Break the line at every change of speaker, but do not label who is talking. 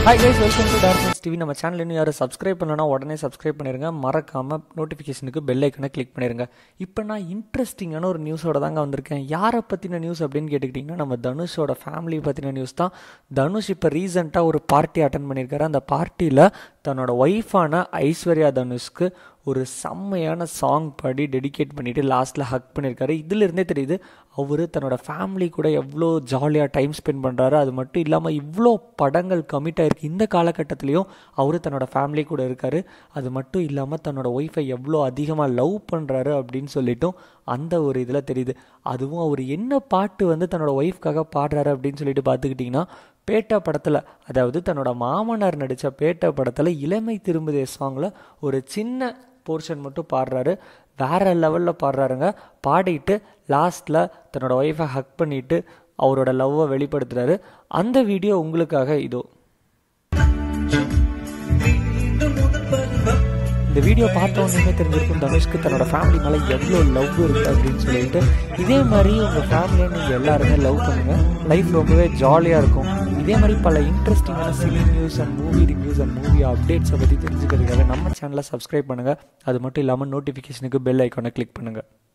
hi guys welcome to darkness TV நம்ம channel இன்னும் யாரும் சப்ஸ்கிரைப் பண்ணலனா உடனே சப்ஸ்கிரைப் பண்ணிருங்க மறக்காம நோட்டிஃபிகேஷனுக்கு பெல் ஐக்கனை கிளிக் பண்ணிருங்க இப்போ நான் இன்ட்ரெஸ்டிங்கான ஒரு நியூஸோட தாங்க வந்திருக்கேன் யாரை பற்றின நியூஸ் அப்படின்னு கேட்டுக்கிட்டிங்கன்னா நம்ம தனுஷோட ஃபேமிலி பற்றின நியூஸ் தான் தனுஷ் இப்போ ரீசெண்டாக ஒரு பார்ட்டி அட்டன் பண்ணியிருக்காரு அந்த பார்ட்டியில் தன்னோட ஒய்ஃபான ஐஸ்வர்யா தனுஷ்க்கு ஒரு செம்மையான சாங் பாடி டெடிகேட் பண்ணிவிட்டு லாஸ்ட்டில் ஹக் பண்ணியிருக்காரு இதிலிருந்தே தெரியுது அவர் தன்னோட ஃபேமிலி கூட எவ்வளோ ஜாலியாக டைம் ஸ்பெண்ட் பண்ணுறாரு அது மட்டும் இல்லாமல் இவ்வளோ படங்கள் கமிட் ஆயிருக்கு இந்த காலகட்டத்திலையும் அவர் தன்னோட ஃபேமிலி கூட இருக்கார் அது மட்டும் இல்லாமல் தன்னோட ஒய்ஃபை எவ்வளோ அதிகமாக லவ் பண்ணுறாரு அப்படின்னு சொல்லிட்டும் அந்த ஒரு இதில் தெரியுது அதுவும் அவர் என்ன பாட்டு வந்து தன்னோட ஒய்ஃப்காக பாடுறாரு அப்படின்னு சொல்லிட்டு பார்த்துக்கிட்டிங்கன்னா பேட்டா படத்தில் அதாவது தன்னோட மாமனார் நடித்த பேட்டா படத்தில் இளமை திரும்புதே சாங்கில் ஒரு சின்ன போர்ஷன் மட்டும் பாடுறாரு வேற லெவலில் பாடுறாருங்க பாடிட்டு லாஸ்ட்டில் தன்னோட ஒய்ஃபை ஹக் பண்ணிட்டு அவரோட லவ்வை வெளிப்படுத்துறாரு அந்த வீடியோ உங்களுக்காக இதோ இந்த வீடியோ பார்த்த உடனே தெரிஞ்சிருக்கும் தனுஷ்க்கு தன்னோட ஃபேமிலி மேலே எவ்வளோ லவ் இருக்குது அப்படின்னு சொல்லிட்டு இதே மாதிரி உங்கள் ஃபேமிலியை நீங்கள் எல்லாருமே லவ் பண்ணுங்கள் லைஃப் ரொம்பவே ஜாலியாக இருக்கும் இதே மாதிரி பல இன்ட்ரெஸ்டிங்கான cine news and movie reviews and movie அப்டேட்ஸை பற்றி தெரிஞ்சுக்கிறதுக்காக நம்ம சேனலை சப்ஸ்கிரைப் பண்ணுங்கள் அது மட்டும் இல்லாமல் நோட்டிஃபிகேஷனுக்கு பெல் ஐக்கானை கிளிக் பண்ணுங்கள்